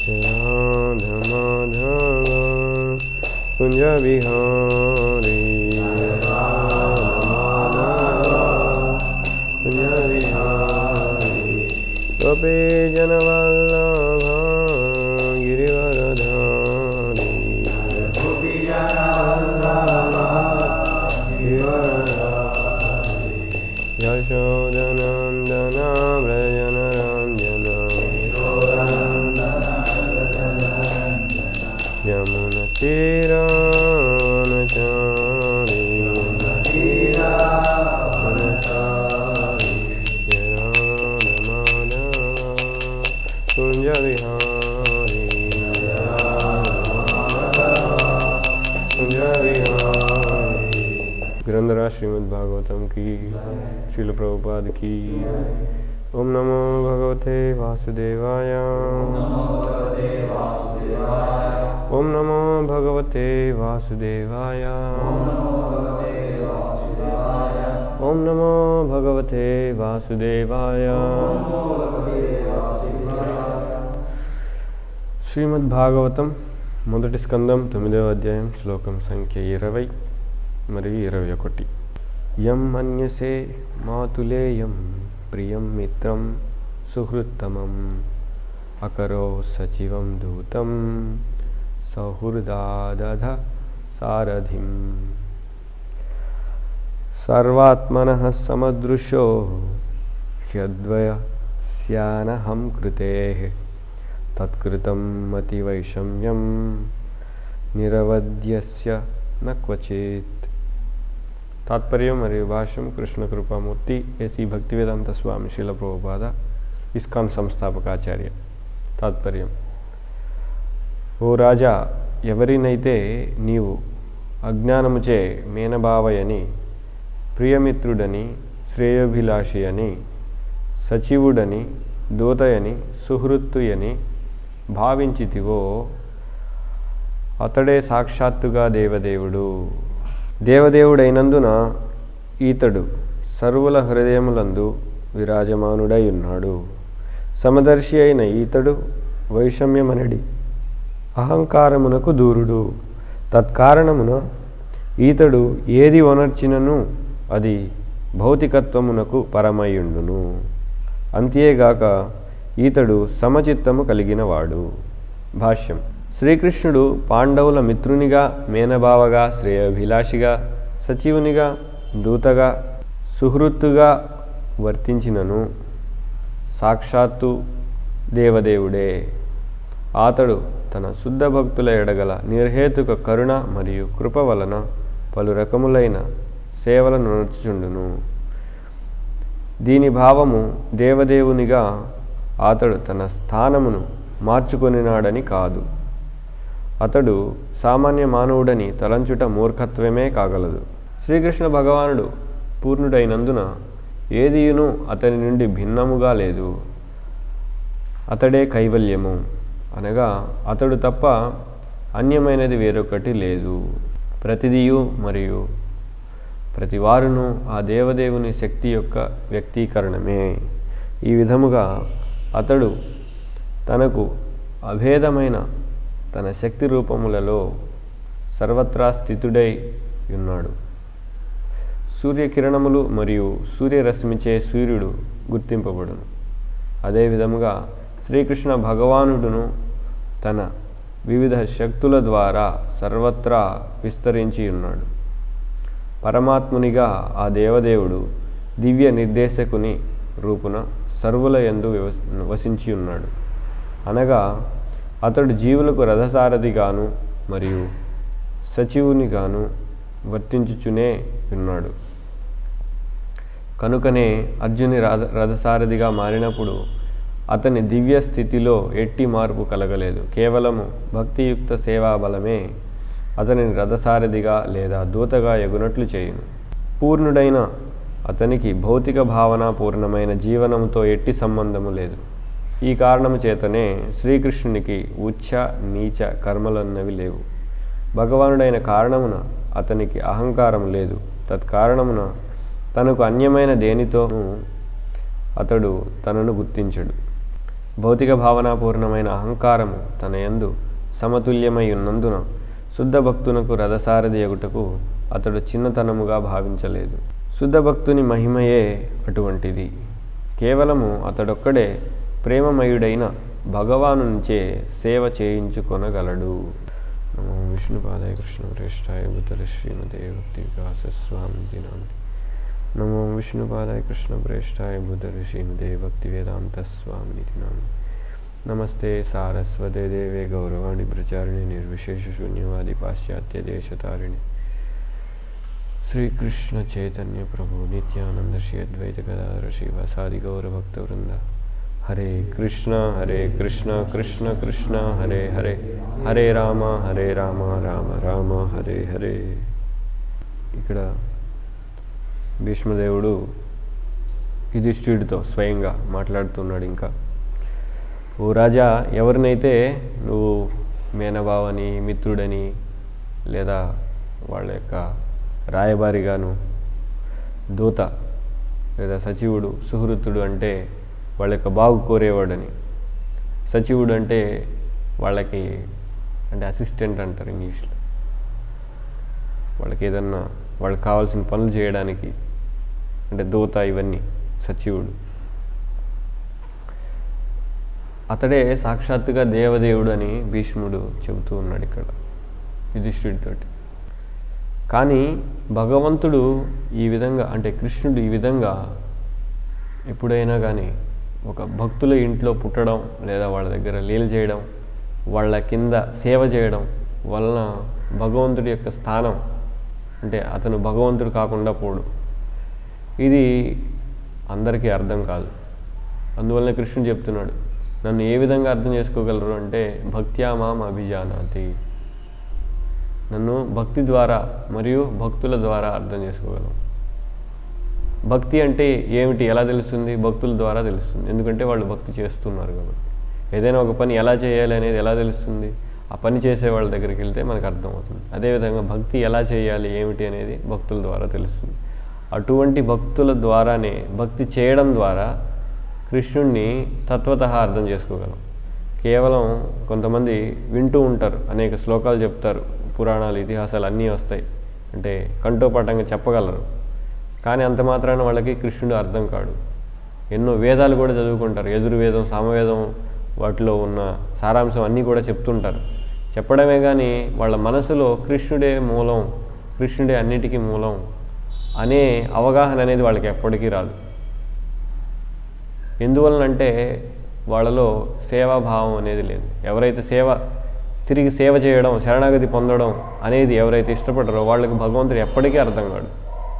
राधा माधव कुञ्ज विहारी कुञ्ज विहारी गोपी जनवल्लभा गिरिवरधारी यशोदनन्दन यमुनतीरानचारि कुञ्जविहारी कुञ्जविहारी ग्रंथराज श्रीमद् भागवतम की श्रील प्रभुपाद की ओम नमो भगवते वासुदेवाय ओम नमो भगवते वासुदेवाय ओम नमो भगवते वासुदेवाय శ్రీమద్ భాగవతం మొదటి స్కందం తొమ్మిదవ అధ్యాయం శ్లోకం సంఖ్య ఇరవై మరియు ఇరవై ఒకటి యం మన్యసే మాతులేయం ప్రియం మిత్రం సుహృత్తమం అకరో సచివం దూతం సౌహృదాదధ సారథిం సర్వాత్మన సమదృశో హ్యద్వయ స్యానహం కృతే తత్కృతం మతివైషమ్యం నిరవధ్యస్య న క్వచిత్ తాత్పర్యం మరియు భాష్యం కృష్ణ కృపామూర్తి ఎసి భక్తివేదాంత స్వామి శీల ప్రభుపాద ఇస్కాన్ సంస్థాపకాచార్య తాత్పర్యం ఓ రాజా ఎవరినైతే నీవు అజ్ఞానముచే మేనబావయని ప్రియమిత్రుడని శ్రేయోభిలాషి అని సచివుడని దూతయని సుహృత్తుయని భావించితివో అతడే సాక్షాత్తుగా దేవదేవుడు దేవదేవుడైనందున ఈతడు సర్వుల హృదయములందు విరాజమానుడై ఉన్నాడు సమదర్శి అయిన ఈతడు వైషమ్యమనడి అహంకారమునకు దూరుడు తత్కారణమున ఈతడు ఏది ఒనర్చినను అది భౌతికత్వమునకు పరమయుండును అంతేగాక ఈతడు సమచిత్తము కలిగినవాడు భాష్యం శ్రీకృష్ణుడు పాండవుల మిత్రునిగా మేనబావగా శ్రేయోభిలాషిగా సచివునిగా దూతగా సుహృత్తుగా వర్తించినను సాక్షాత్తు దేవదేవుడే అతడు తన శుద్ధ భక్తుల ఎడగల నిర్హేతుక కరుణ మరియు కృప వలన పలు రకములైన సేవలను నడుచుచుండును దీని భావము దేవదేవునిగా అతడు తన స్థానమును మార్చుకొనినాడని కాదు అతడు సామాన్య మానవుడని తలంచుట మూర్ఖత్వమే కాగలదు శ్రీకృష్ణ భగవానుడు పూర్ణుడైనందున ఏదియును అతని నుండి భిన్నముగా లేదు అతడే కైవల్యము అనగా అతడు తప్ప అన్యమైనది వేరొకటి లేదు ప్రతిదియు మరియు ప్రతివారును ఆ దేవదేవుని శక్తి యొక్క వ్యక్తీకరణమే ఈ విధముగా అతడు తనకు అభేదమైన తన శక్తి రూపములలో సర్వత్రా స్థితుడై ఉన్నాడు సూర్యకిరణములు మరియు సూర్యరశ్మిచే సూర్యుడు గుర్తింపబడును అదేవిధముగా శ్రీకృష్ణ భగవానుడును తన వివిధ శక్తుల ద్వారా సర్వత్రా విస్తరించి ఉన్నాడు పరమాత్మునిగా ఆ దేవదేవుడు దివ్య నిర్దేశకుని రూపున సర్వుల యందు వసించి ఉన్నాడు అనగా అతడు జీవులకు రథసారథిగాను మరియు సచివునిగాను వర్తించుచునే ఉన్నాడు కనుకనే అర్జుని రథ రథసారథిగా మారినప్పుడు అతని దివ్య స్థితిలో ఎట్టి మార్పు కలగలేదు కేవలము భక్తియుక్త సేవా బలమే అతనిని రథసారథిగా లేదా దూతగా ఎగునట్లు చేయును పూర్ణుడైన అతనికి భౌతిక భావన పూర్ణమైన జీవనంతో ఎట్టి సంబంధము లేదు ఈ కారణము చేతనే శ్రీకృష్ణునికి ఉచ్చ నీచ కర్మలన్నవి లేవు భగవానుడైన కారణమున అతనికి అహంకారం లేదు తత్కారణమున తనకు అన్యమైన దేనితోనూ అతడు తనను గుర్తించడు భౌతిక భావనాపూర్ణమైన అహంకారము తన యందు సమతుల్యమై ఉన్నందున శుద్ధ భక్తునకు రథసారథి ఎగుటకు అతడు చిన్నతనముగా భావించలేదు శుద్ధ భక్తుని మహిమయే అటువంటిది కేవలము అతడొక్కడే ప్రేమమయుడైన భగవాను నుంచే సేవ చేయించుకొనగలడు నమో విష్ణుపాదాయ కృష్ణ ప్రేష్టాయ బుద్ధ శ్రీమతే భక్తి వికాస స్వామి దినాంతి నమో విష్ణుపాదాయ కృష్ణ ప్రేష్టాయ బుద్ధ శ్రీమతే భక్తి వేదాంత స్వామి దినాంతి నమస్తే సారస్వతే దేవే గౌరవాణి ప్రచారిణి నిర్విశేష శూన్యవాది పాశ్చాత్య దేశతారిణి శ్రీకృష్ణ చైతన్య ప్రభు నిత్యానంద శ్రీ అద్వైత గదాధర శ్రీవాసాది గౌరభక్త వృంద హరే కృష్ణ హరే కృష్ణ కృష్ణ కృష్ణ హరే హరే హరే రామ హరే రామ రామ రామ హరే హరే ఇక్కడ భీష్మదేవుడు యుధిష్ఠిడితో స్వయంగా మాట్లాడుతున్నాడు ఇంకా ఓ రాజా ఎవరినైతే నువ్వు మేనబావని మిత్రుడని లేదా వాళ్ళ యొక్క రాయబారిగాను దూత లేదా సచివుడు సుహృతుడు అంటే వాళ్ళ యొక్క బాగు కోరేవాడని సచివుడు అంటే వాళ్ళకి అంటే అసిస్టెంట్ అంటారు ఇంగ్లీష్లో వాళ్ళకి ఏదన్నా వాళ్ళకి కావాల్సిన పనులు చేయడానికి అంటే దూత ఇవన్నీ సచివుడు అతడే సాక్షాత్తుగా దేవదేవుడు అని భీష్ముడు చెబుతూ ఉన్నాడు ఇక్కడ యుధిష్ఠుడితోటి కానీ భగవంతుడు ఈ విధంగా అంటే కృష్ణుడు ఈ విధంగా ఎప్పుడైనా కానీ ఒక భక్తుల ఇంట్లో పుట్టడం లేదా వాళ్ళ దగ్గర లీల చేయడం వాళ్ళ కింద సేవ చేయడం వలన భగవంతుడి యొక్క స్థానం అంటే అతను భగవంతుడు కాకుండా పోడు ఇది అందరికీ అర్థం కాదు అందువలన కృష్ణుడు చెప్తున్నాడు నన్ను ఏ విధంగా అర్థం చేసుకోగలరు అంటే భక్త్యా మాం అభిజానాతి నన్ను భక్తి ద్వారా మరియు భక్తుల ద్వారా అర్థం చేసుకోగలం భక్తి అంటే ఏమిటి ఎలా తెలుస్తుంది భక్తుల ద్వారా తెలుస్తుంది ఎందుకంటే వాళ్ళు భక్తి చేస్తున్నారు కాబట్టి ఏదైనా ఒక పని ఎలా చేయాలి అనేది ఎలా తెలుస్తుంది ఆ పని చేసే వాళ్ళ దగ్గరికి వెళ్తే మనకు అర్థమవుతుంది అదేవిధంగా భక్తి ఎలా చేయాలి ఏమిటి అనేది భక్తుల ద్వారా తెలుస్తుంది అటువంటి భక్తుల ద్వారానే భక్తి చేయడం ద్వారా కృష్ణుణ్ణి తత్వత అర్థం చేసుకోగలం కేవలం కొంతమంది వింటూ ఉంటారు అనేక శ్లోకాలు చెప్తారు పురాణాలు ఇతిహాసాలు అన్నీ వస్తాయి అంటే కంఠోపాఠంగా చెప్పగలరు కానీ అంత మాత్రాన వాళ్ళకి కృష్ణుడు అర్థం కాడు ఎన్నో వేదాలు కూడా చదువుకుంటారు ఎదురువేదం సామవేదం వాటిలో ఉన్న సారాంశం అన్నీ కూడా చెప్తుంటారు చెప్పడమే కానీ వాళ్ళ మనసులో కృష్ణుడే మూలం కృష్ణుడే అన్నిటికీ మూలం అనే అవగాహన అనేది వాళ్ళకి ఎప్పటికీ రాదు ఎందువలనంటే వాళ్ళలో సేవాభావం అనేది లేదు ఎవరైతే సేవ తిరిగి సేవ చేయడం శరణాగతి పొందడం అనేది ఎవరైతే ఇష్టపడరో వాళ్ళకి భగవంతుడు ఎప్పటికీ అర్థం కాడు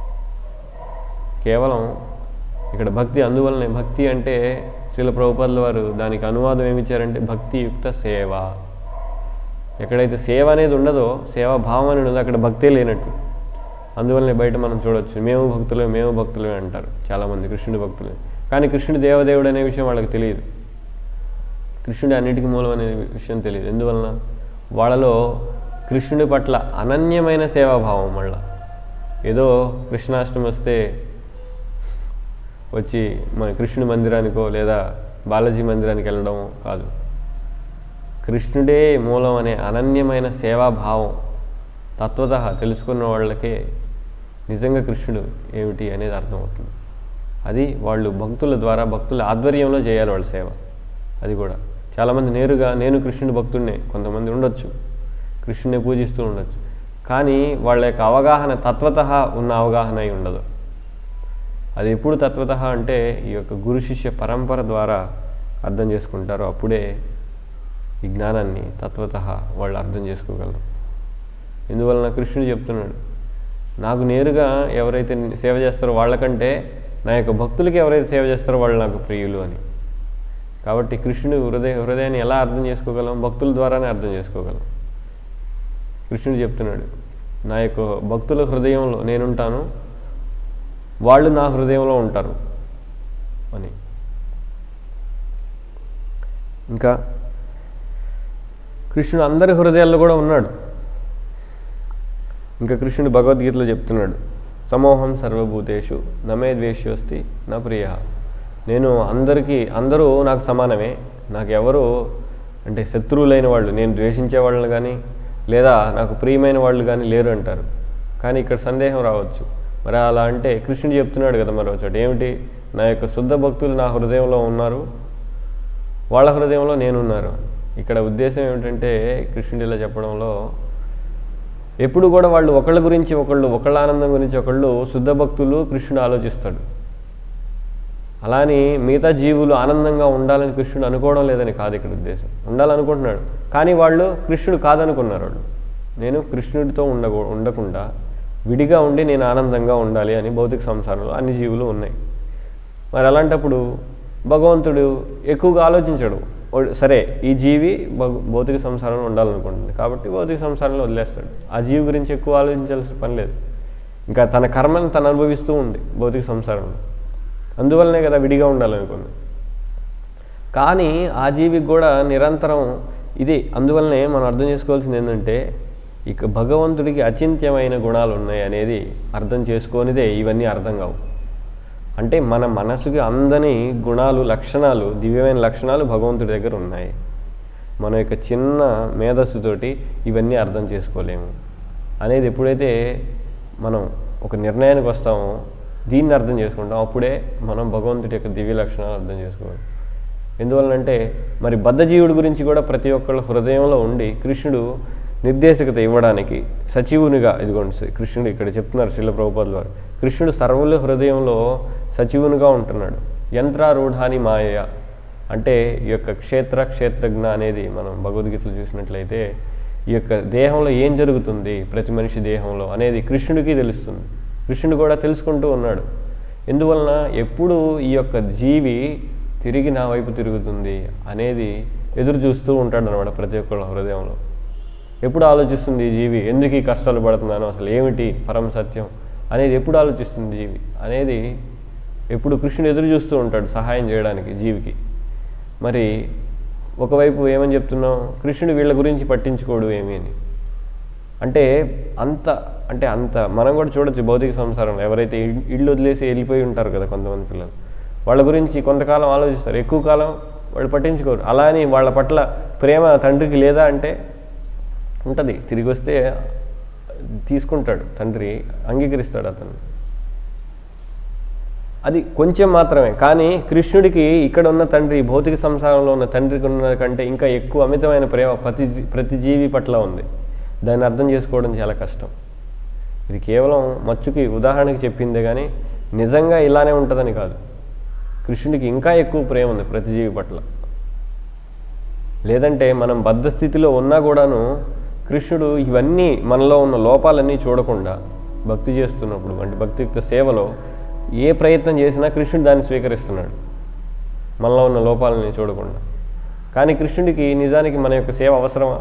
కేవలం ఇక్కడ భక్తి అందువలనే భక్తి అంటే శ్రీల ప్రభుపదుల వారు దానికి అనువాదం ఏమిచ్చారంటే భక్తియుక్త సేవ ఎక్కడైతే సేవ అనేది ఉండదో సేవా భావం అనేది ఉండదో అక్కడ భక్తే లేనట్టు అందువల్లనే బయట మనం చూడొచ్చు మేము భక్తులే మేము భక్తులే అంటారు చాలామంది కృష్ణుడి భక్తులే కానీ కృష్ణుడు దేవదేవుడు అనే విషయం వాళ్ళకి తెలియదు కృష్ణుడి అన్నిటికీ మూలం అనే విషయం తెలియదు ఎందువలన వాళ్ళలో కృష్ణుడి పట్ల అనన్యమైన సేవాభావం మళ్ళా ఏదో కృష్ణాష్టమి వస్తే వచ్చి మన కృష్ణుడి మందిరానికో లేదా బాలాజీ మందిరానికి వెళ్ళడం కాదు కృష్ణుడే మూలం అనే అనన్యమైన సేవాభావం తత్వత తెలుసుకున్న వాళ్ళకే నిజంగా కృష్ణుడు ఏమిటి అనేది అర్థమవుతుంది అది వాళ్ళు భక్తుల ద్వారా భక్తుల ఆధ్వర్యంలో చేయాలి వాళ్ళ సేవ అది కూడా చాలామంది నేరుగా నేను కృష్ణుడి భక్తుడినే కొంతమంది ఉండొచ్చు కృష్ణుని పూజిస్తూ ఉండొచ్చు కానీ వాళ్ళ యొక్క అవగాహన తత్వత ఉన్న అవగాహన అయి ఉండదు అది ఎప్పుడు తత్వత అంటే ఈ యొక్క గురు శిష్య పరంపర ద్వారా అర్థం చేసుకుంటారో అప్పుడే ఈ జ్ఞానాన్ని తత్వత వాళ్ళు అర్థం చేసుకోగలరు ఇందువలన కృష్ణుడు చెప్తున్నాడు నాకు నేరుగా ఎవరైతే సేవ చేస్తారో వాళ్ళకంటే నా యొక్క భక్తులకి ఎవరైతే సేవ చేస్తారో వాళ్ళు నాకు ప్రియులు అని కాబట్టి కృష్ణుడు హృదయ హృదయాన్ని ఎలా అర్థం చేసుకోగలం భక్తుల ద్వారానే అర్థం చేసుకోగలం కృష్ణుడు చెప్తున్నాడు నా యొక్క భక్తుల హృదయంలో నేనుంటాను వాళ్ళు నా హృదయంలో ఉంటారు అని ఇంకా కృష్ణుడు అందరి హృదయాల్లో కూడా ఉన్నాడు ఇంకా కృష్ణుడు భగవద్గీతలో చెప్తున్నాడు సమూహం సర్వభూతేషు నమే ద్వేష్యోస్తి నా ప్రియ నేను అందరికీ అందరూ నాకు సమానమే నాకు ఎవరు అంటే శత్రువులైన వాళ్ళు నేను ద్వేషించే వాళ్ళని కానీ లేదా నాకు ప్రియమైన వాళ్ళు కానీ లేరు అంటారు కానీ ఇక్కడ సందేహం రావచ్చు మరి అలా అంటే కృష్ణుడు చెప్తున్నాడు కదా మరో చోట ఏమిటి నా యొక్క శుద్ధ భక్తులు నా హృదయంలో ఉన్నారు వాళ్ళ హృదయంలో నేనున్నారు ఇక్కడ ఉద్దేశం ఏమిటంటే కృష్ణుడు ఇలా చెప్పడంలో ఎప్పుడు కూడా వాళ్ళు ఒకళ్ళ గురించి ఒకళ్ళు ఒకళ్ళ ఆనందం గురించి ఒకళ్ళు శుద్ధ భక్తులు కృష్ణుడు ఆలోచిస్తాడు అలాని మిగతా జీవులు ఆనందంగా ఉండాలని కృష్ణుడు అనుకోవడం లేదని కాదు ఇక్కడ ఉద్దేశం ఉండాలనుకుంటున్నాడు కానీ వాళ్ళు కృష్ణుడు కాదనుకున్నారు వాళ్ళు నేను కృష్ణుడితో ఉండ ఉండకుండా విడిగా ఉండి నేను ఆనందంగా ఉండాలి అని భౌతిక సంసారంలో అన్ని జీవులు ఉన్నాయి మరి అలాంటప్పుడు భగవంతుడు ఎక్కువగా ఆలోచించడు ఓ- సరే ఈ జీవి భౌ- భౌతిక సంసారంలో ఉండాలనుకుంటుంది కాబట్టి భౌతిక సంసారంలో వదిలేస్తాడు ఆ జీవి గురించి ఎక్కువ ఆలోచించాల్సిన పని లేదు ఇంకా తన కర్మను తను అనుభవిస్తూ ఉంది భౌతిక సంసారంలో అందువల్లనే కదా విడిగా ఉండాలనుకుంది కానీ ఆ జీవికి కూడా నిరంతరం ఇది అందువల్లనే మనం అర్థం చేసుకోవాల్సింది ఏంటంటే ఇక భగవంతుడికి అచింత్యమైన గుణాలు ఉన్నాయి అనేది అర్థం చేసుకొనిదే ఇవన్నీ అర్థం కావు అంటే మన మనసుకి అందని గుణాలు లక్షణాలు దివ్యమైన లక్షణాలు భగవంతుడి దగ్గర ఉన్నాయి మన యొక్క చిన్న మేధస్సుతోటి ఇవన్నీ అర్థం చేసుకోలేము అనేది ఎప్పుడైతే మనం ఒక నిర్ణయానికి వస్తామో దీన్ని అర్థం చేసుకుంటాం అప్పుడే మనం భగవంతుడి యొక్క దివ్య లక్షణాలు అర్థం చేసుకోవాలి ఎందువలనంటే మరి బద్ధజీవుడి గురించి కూడా ప్రతి ఒక్కళ్ళ హృదయంలో ఉండి కృష్ణుడు నిర్దేశకత ఇవ్వడానికి సచివునిగా ఇదిగోండి శ్రీ- కృష్ణుడు ఇక్కడ చెప్తున్నారు శిల ప్రభుపాదుల వారు కృష్ణుడు సర్వుల హృదయంలో సచివునిగా ఉంటున్నాడు యంత్రారూఢాని మాయ అంటే ఈ యొక్క క్షేత్ర క్షేత్రజ్ఞ అనేది మనం భగవద్గీతలో చూసినట్లయితే ఈ యొక్క దేహంలో ఏం జరుగుతుంది ప్రతి మనిషి దేహంలో అనేది కృష్ణుడికి తెలుస్తుంది కృష్ణుడు కూడా తెలుసుకుంటూ ఉన్నాడు ఎందువలన ఎప్పుడు ఈ యొక్క జీవి తిరిగి నా వైపు తిరుగుతుంది అనేది ఎదురు చూస్తూ ఉంటాడు అనమాట ప్రతి ఒక్కళ్ళ హృదయంలో ఎప్పుడు ఆలోచిస్తుంది ఈ జీవి ఎందుకు ఈ కష్టాలు పడుతున్నాను అసలు ఏమిటి పరమ సత్యం అనేది ఎప్పుడు ఆలోచిస్తుంది జీవి అనేది ఎప్పుడు కృష్ణుడు ఎదురు చూస్తూ ఉంటాడు సహాయం చేయడానికి జీవికి మరి ఒకవైపు ఏమని చెప్తున్నాం కృష్ణుడు వీళ్ళ గురించి పట్టించుకోడు ఏమీ అని అంటే అంత అంటే అంత మనం కూడా చూడొచ్చు భౌతిక సంసారంలో ఎవరైతే ఇల్- ఇల్లు వదిలేసి వెళ్ళిపోయి ఉంటారు కదా కొంతమంది పిల్లలు వాళ్ళ గురించి కొంతకాలం ఆలోచిస్తారు ఎక్కువ కాలం వాళ్ళు పట్టించుకోరు అలా అని వాళ్ళ పట్ల ప్రేమ తండ్రికి లేదా అంటే ఉంటుంది తిరిగి వస్తే తీసుకుంటాడు తండ్రి అంగీకరిస్తాడు అతను అది కొంచెం మాత్రమే కానీ కృష్ణుడికి ఇక్కడ ఉన్న తండ్రి భౌతిక సంసారంలో ఉన్న తండ్రికి ఉన్న కంటే ఇంకా ఎక్కువ అమితమైన ప్రేమ ప్రతి జీ- ప్రతి జీవి పట్ల ఉంది దాన్ని అర్థం చేసుకోవడం చాలా కష్టం ఇది కేవలం మచ్చుకి ఉదాహరణకి చెప్పిందే కానీ నిజంగా ఇలానే ఉంటుందని కాదు కృష్ణుడికి ఇంకా ఎక్కువ ప్రేమ ఉంది ప్రతి జీవి పట్ల లేదంటే మనం బద్ధ స్థితిలో ఉన్నా కూడాను కృష్ణుడు ఇవన్నీ మనలో ఉన్న లోపాలన్నీ చూడకుండా భక్తి చేస్తున్నప్పుడు అంటే భక్తియుక్త సేవలో ఏ ప్రయత్నం చేసినా కృష్ణుడు దాన్ని స్వీకరిస్తున్నాడు మనలో ఉన్న లోపాలని చూడకుండా కానీ కృష్ణుడికి నిజానికి మన యొక్క సేవ అవసరమా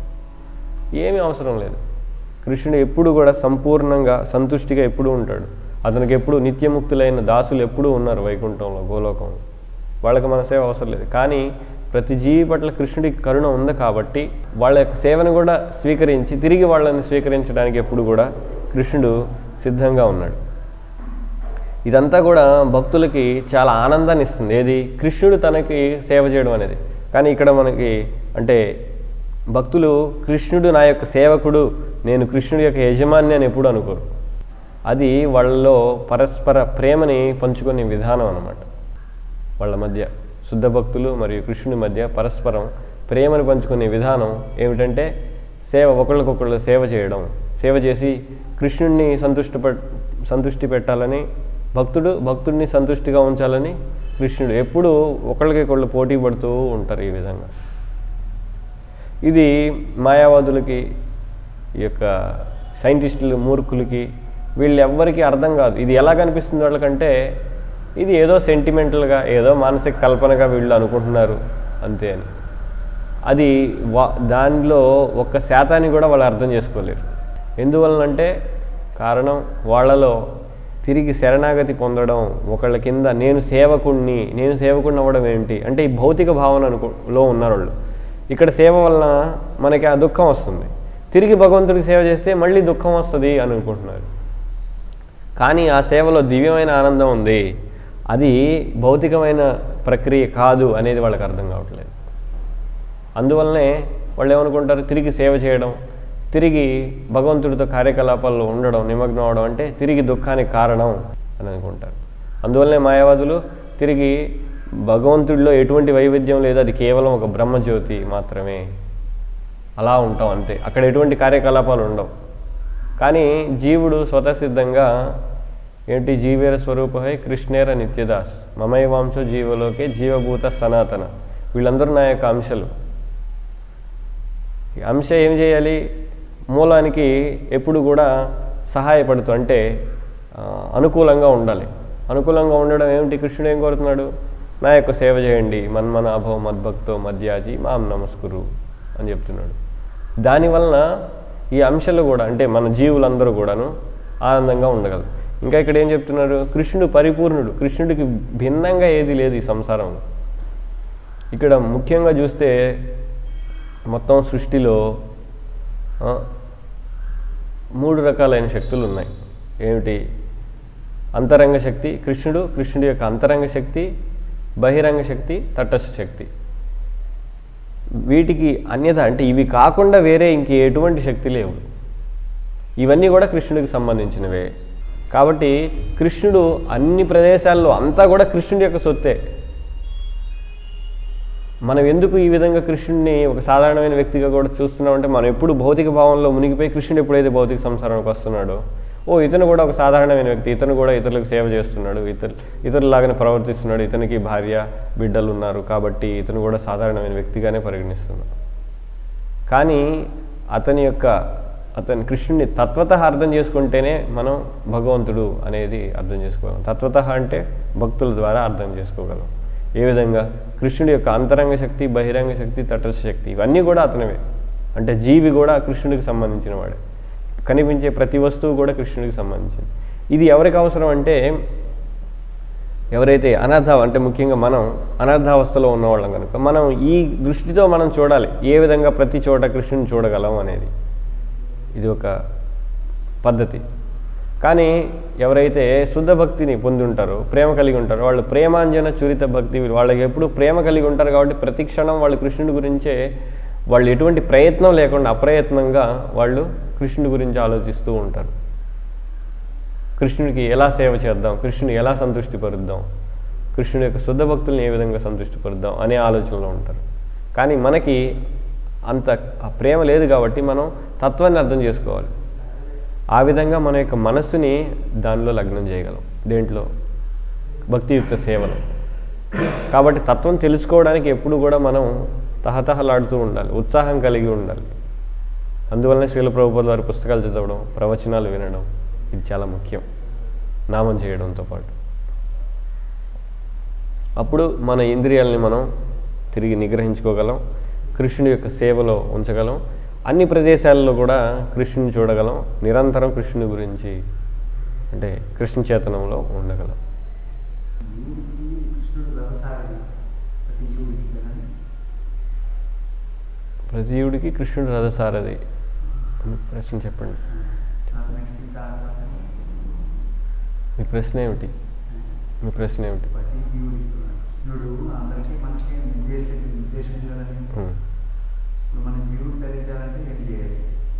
ఏమీ అవసరం లేదు కృష్ణుడు ఎప్పుడు కూడా సంపూర్ణంగా సంతుష్టిగా ఎప్పుడూ ఉంటాడు అతనికి ఎప్పుడు నిత్యముక్తులైన దాసులు ఎప్పుడూ ఉన్నారు వైకుంఠంలో గోలోకంలో వాళ్ళకి మన సేవ అవసరం లేదు కానీ ప్రతి జీవి పట్ల కృష్ణుడికి కరుణ ఉంది కాబట్టి వాళ్ళ యొక్క సేవను కూడా స్వీకరించి తిరిగి వాళ్ళని స్వీకరించడానికి ఎప్పుడు కూడా కృష్ణుడు సిద్ధంగా ఉన్నాడు ఇదంతా కూడా భక్తులకి చాలా ఆనందాన్ని ఇస్తుంది ఏది కృష్ణుడు తనకి సేవ చేయడం అనేది కానీ ఇక్కడ మనకి అంటే భక్తులు కృష్ణుడు నా యొక్క సేవకుడు నేను కృష్ణుడి యొక్క యజమాని అని ఎప్పుడు అనుకోరు అది వాళ్ళలో పరస్పర ప్రేమని పంచుకునే విధానం అన్నమాట వాళ్ళ మధ్య శుద్ధ భక్తులు మరియు కృష్ణుని మధ్య పరస్పరం ప్రేమను పంచుకునే విధానం ఏమిటంటే సేవ ఒకళ్ళకొకళ్ళు సేవ చేయడం సేవ చేసి కృష్ణుడిని సంతుష్టి సంతృష్టి పెట్టాలని భక్తుడు భక్తుడిని సంతుష్టిగా ఉంచాలని కృష్ణుడు ఎప్పుడు ఒకళ్ళకి ఒకళ్ళు పోటీ పడుతూ ఉంటారు ఈ విధంగా ఇది మాయావాదులకి ఈ యొక్క సైంటిస్టులు మూర్ఖులకి వీళ్ళు ఎవ్వరికీ అర్థం కాదు ఇది ఎలా కనిపిస్తుంది వాళ్ళకంటే ఇది ఏదో సెంటిమెంటల్గా ఏదో మానసిక కల్పనగా వీళ్ళు అనుకుంటున్నారు అంతే అని అది వా దానిలో ఒక్క శాతాన్ని కూడా వాళ్ళు అర్థం చేసుకోలేరు ఎందువలనంటే కారణం వాళ్ళలో తిరిగి శరణాగతి పొందడం ఒకళ్ళ కింద నేను సేవకుణ్ణి నేను సేవకుణ్ణి అవ్వడం ఏంటి అంటే ఈ భౌతిక భావన అనుకో లో ఉన్నారు వాళ్ళు ఇక్కడ సేవ వలన మనకి ఆ దుఃఖం వస్తుంది తిరిగి భగవంతుడికి సేవ చేస్తే మళ్ళీ దుఃఖం వస్తుంది అని అనుకుంటున్నారు కానీ ఆ సేవలో దివ్యమైన ఆనందం ఉంది అది భౌతికమైన ప్రక్రియ కాదు అనేది వాళ్ళకి అర్థం కావట్లేదు అందువల్లనే వాళ్ళు ఏమనుకుంటారు తిరిగి సేవ చేయడం తిరిగి భగవంతుడితో కార్యకలాపాల్లో ఉండడం నిమగ్నం అవడం అంటే తిరిగి దుఃఖానికి కారణం అని అనుకుంటారు అందువల్లనే మాయావాదులు తిరిగి భగవంతుడిలో ఎటువంటి వైవిధ్యం లేదు అది కేవలం ఒక బ్రహ్మజ్యోతి మాత్రమే అలా ఉంటాం అంతే అక్కడ ఎటువంటి కార్యకలాపాలు ఉండవు కానీ జీవుడు స్వతసిద్ధంగా ఏంటి జీవేర స్వరూపహై కృష్ణేర నిత్యదాస్ మమైవాంశో జీవలోకే జీవభూత సనాతన వీళ్ళందరూ నా యొక్క అంశలు ఈ అంశ ఏం చేయాలి మూలానికి ఎప్పుడు కూడా సహాయపడుతూ అంటే ఆ, అనుకూలంగా ఉండాలి అనుకూలంగా ఉండడం ఏమిటి కృష్ణుడు ఏం కోరుతున్నాడు నా యొక్క సేవ చేయండి మన్మన అభవ మద్భక్తో మధ్యాజీ మాం నమస్కురు అని చెప్తున్నాడు దానివలన ఈ అంశాలు కూడా అంటే మన జీవులందరూ కూడాను ఆనందంగా ఉండగలరు ఇంకా ఇక్కడ ఏం చెప్తున్నారు కృష్ణుడు పరిపూర్ణుడు కృష్ణుడికి భిన్నంగా ఏది లేదు ఈ సంసారంలో ఇక్కడ ముఖ్యంగా చూస్తే మొత్తం సృష్టిలో ఆ, మూడు రకాలైన శక్తులు ఉన్నాయి ఏమిటి అంతరంగ శక్తి కృష్ణుడు కృష్ణుడి యొక్క అంతరంగ శక్తి బహిరంగ శక్తి తటస్థ శక్తి వీటికి అన్యత అంటే ఇవి కాకుండా వేరే ఇంక ఎటువంటి శక్తి లేవు ఇవన్నీ కూడా కృష్ణుడికి సంబంధించినవే కాబట్టి కృష్ణుడు అన్ని ప్రదేశాల్లో అంతా కూడా కృష్ణుడి యొక్క సొత్తే మనం ఎందుకు ఈ విధంగా కృష్ణుడిని ఒక సాధారణమైన వ్యక్తిగా కూడా చూస్తున్నామంటే మనం ఎప్పుడు భౌతిక భావంలో మునిగిపోయి కృష్ణుడు ఎప్పుడైతే భౌతిక సంసారానికి వస్తున్నాడో ఓ ఇతను కూడా ఒక సాధారణమైన వ్యక్తి ఇతను కూడా ఇతరులకు సేవ చేస్తున్నాడు ఇతరు ఇతరులాగానే ప్రవర్తిస్తున్నాడు ఇతనికి భార్య బిడ్డలు ఉన్నారు కాబట్టి ఇతను కూడా సాధారణమైన వ్యక్తిగానే పరిగణిస్తున్నాడు కానీ అతని యొక్క అతని కృష్ణుడిని తత్వత అర్థం చేసుకుంటేనే మనం భగవంతుడు అనేది అర్థం చేసుకోగలం తత్వత అంటే భక్తుల ద్వారా అర్థం చేసుకోగలం ఏ విధంగా కృష్ణుడి యొక్క అంతరంగ శక్తి బహిరంగ శక్తి తటస్థ శక్తి ఇవన్నీ కూడా అతనివే అంటే జీవి కూడా కృష్ణుడికి సంబంధించిన వాడే కనిపించే ప్రతి వస్తువు కూడా కృష్ణుడికి సంబంధించింది ఇది ఎవరికి అవసరం అంటే ఎవరైతే అనర్థ అంటే ముఖ్యంగా మనం అనర్థావస్థలో ఉన్నవాళ్ళం కనుక మనం ఈ దృష్టితో మనం చూడాలి ఏ విధంగా ప్రతి చోట కృష్ణుని చూడగలం అనేది ఇది ఒక పద్ధతి కానీ ఎవరైతే శుద్ధ భక్తిని పొంది ఉంటారో ప్రేమ కలిగి ఉంటారో వాళ్ళు ప్రేమాంజన చురిత భక్తి వాళ్ళకి ఎప్పుడు ప్రేమ కలిగి ఉంటారు కాబట్టి ప్రతి క్షణం వాళ్ళు కృష్ణుడి గురించే వాళ్ళు ఎటువంటి ప్రయత్నం లేకుండా అప్రయత్నంగా వాళ్ళు కృష్ణుడి గురించి ఆలోచిస్తూ ఉంటారు కృష్ణుడికి ఎలా సేవ చేద్దాం కృష్ణుని ఎలా సంతృష్టిపరుద్దాం కృష్ణుడి యొక్క శుద్ధ భక్తుల్ని ఏ విధంగా సంతృష్టిపరుద్దాం అనే ఆలోచనలో ఉంటారు కానీ మనకి అంత ఆ ప్రేమ లేదు కాబట్టి మనం తత్వాన్ని అర్థం చేసుకోవాలి ఆ విధంగా మన యొక్క మనస్సుని దానిలో లగ్నం చేయగలం దేంట్లో భక్తియుక్త సేవలు కాబట్టి తత్వం తెలుసుకోవడానికి ఎప్పుడు కూడా మనం తహతహలాడుతూ ఉండాలి ఉత్సాహం కలిగి ఉండాలి అందువలన శ్రీల ప్రభుపాద వారి పుస్తకాలు చదవడం ప్రవచనాలు వినడం ఇది చాలా ముఖ్యం నామం చేయడంతో పాటు అప్పుడు మన ఇంద్రియాలని మనం తిరిగి నిగ్రహించుకోగలం కృష్ణుడి యొక్క సేవలో ఉంచగలం అన్ని ప్రదేశాల్లో కూడా కృష్ణుని చూడగలం నిరంతరం కృష్ణుని గురించి అంటే కృష్ణ చేతనంలో ఉండగలం జీవుడికి కృష్ణుడు వ్యవసాయం ప్రతి జీవుడికి కదండి ప్రతి జీవుడికి కృష్ణుడు రథసారథి అని ప్రశ్న చెప్పండి నాకు నెక్స్ట్ ఇంకా తర్వాత మీ ప్రశ్న ఏమిటి మీ ప్రశ్న ఏమిటి ప్రతి జీవుడికి కృష్ణుడు అందరికీ మనకి నిర్దేశ నిర్దేశించాలని ఉం. ఇప్పుడు మన జీవుడు ధరించాలంటే ఏం చేయాలి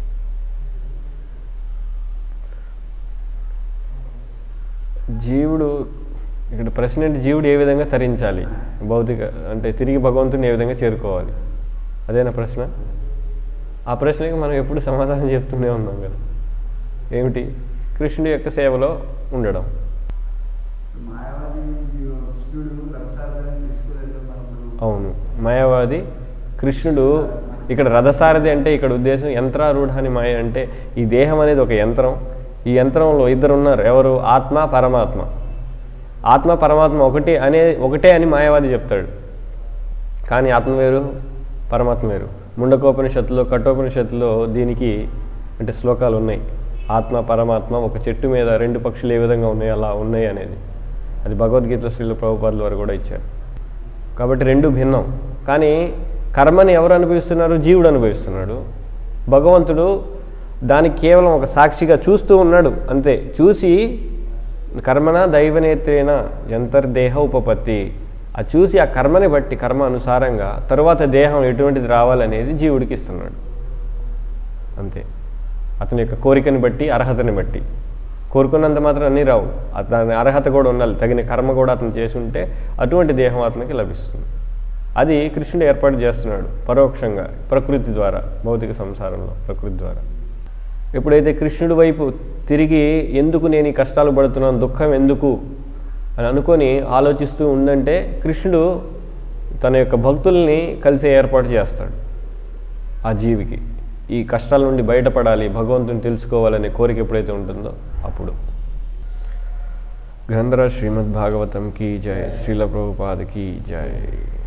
జీవుడు ఇక్కడ ప్రశ్న ఏంటి జీవుడు ఏ విధంగా తరించాలి భౌతిక అంటే తిరిగి భగవంతుని ఏ విధంగా చేరుకోవాలి అదేనా ప్రశ్న ఆ ప్రశ్నకి మనం ఎప్పుడు సమాధానం చెప్తూనే ఉన్నాం కదా ఏమిటి కృష్ణుడి యొక్క సేవలో ఉండడం ఇప్పుడు మాయావాది కృష్ణుడు వ్యవసాయాన్ని తెలుసుకోలేదు కదా మనం ఇప్పుడు అవును మాయావాది కృష్ణుడు ఇక్కడ రథసారథి అంటే ఇక్కడ ఉద్దేశం యంత్రారూఢాని మాయ అంటే ఈ దేహం అనేది ఒక యంత్రం ఈ యంత్రంలో ఇద్దరు ఉన్నారు ఎవరు ఆత్మ పరమాత్మ ఆత్మ పరమాత్మ ఒకటి అనే ఒకటే అని మాయావాది చెప్తాడు కానీ ఆత్మ వేరు పరమాత్మ వేరు ముండకోపనిషత్తులో కఠోపనిషత్తులో దీనికి అంటే శ్లోకాలు ఉన్నాయి ఆత్మ పరమాత్మ ఒక చెట్టు మీద రెండు పక్షులు ఏ విధంగా ఉన్నాయి అలా ఉన్నాయి అనేది అది భగవద్గీతలో శ్రీల ప్రభుపాదుల వారు కూడా ఇచ్చారు కాబట్టి రెండు భిన్నం కానీ కర్మని ఎవరు అనుభవిస్తున్నారు జీవుడు అనుభవిస్తున్నాడు భగవంతుడు దానికి కేవలం ఒక సాక్షిగా చూస్తూ ఉన్నాడు అంతే చూసి కర్మణ దైవనేత్రేన యంతర్దేహ ఉపపత్తి అది చూసి ఆ కర్మని బట్టి కర్మ అనుసారంగా తరువాత దేహం ఎటువంటిది రావాలనేది జీవుడికి ఇస్తున్నాడు అంతే అతని యొక్క కోరికని బట్టి అర్హతని బట్టి కోరుకున్నంత మాత్రం అన్నీ రావు దాని అర్హత కూడా ఉండాలి తగిన కర్మ కూడా అతను చేసి ఉంటే అటువంటి దేహం అతనికి లభిస్తుంది అది కృష్ణుడు ఏర్పాటు చేస్తున్నాడు పరోక్షంగా ప్రకృతి ద్వారా భౌతిక సంసారంలో ప్రకృతి ద్వారా ఎప్పుడైతే కృష్ణుడి వైపు తిరిగి ఎందుకు నేను ఈ కష్టాలు పడుతున్నాను దుఃఖం ఎందుకు అని అనుకొని ఆలోచిస్తూ ఉందంటే కృష్ణుడు తన యొక్క భక్తుల్ని కలిసే ఏర్పాటు చేస్తాడు ఆ జీవికి ఈ కష్టాల నుండి బయటపడాలి భగవంతుని తెలుసుకోవాలనే కోరిక ఎప్పుడైతే ఉంటుందో అప్పుడు గ్రంథరాజ్ శ్రీమద్ భాగవతం కీ జయ శ్రీల ప్రభుపాద కీ జయ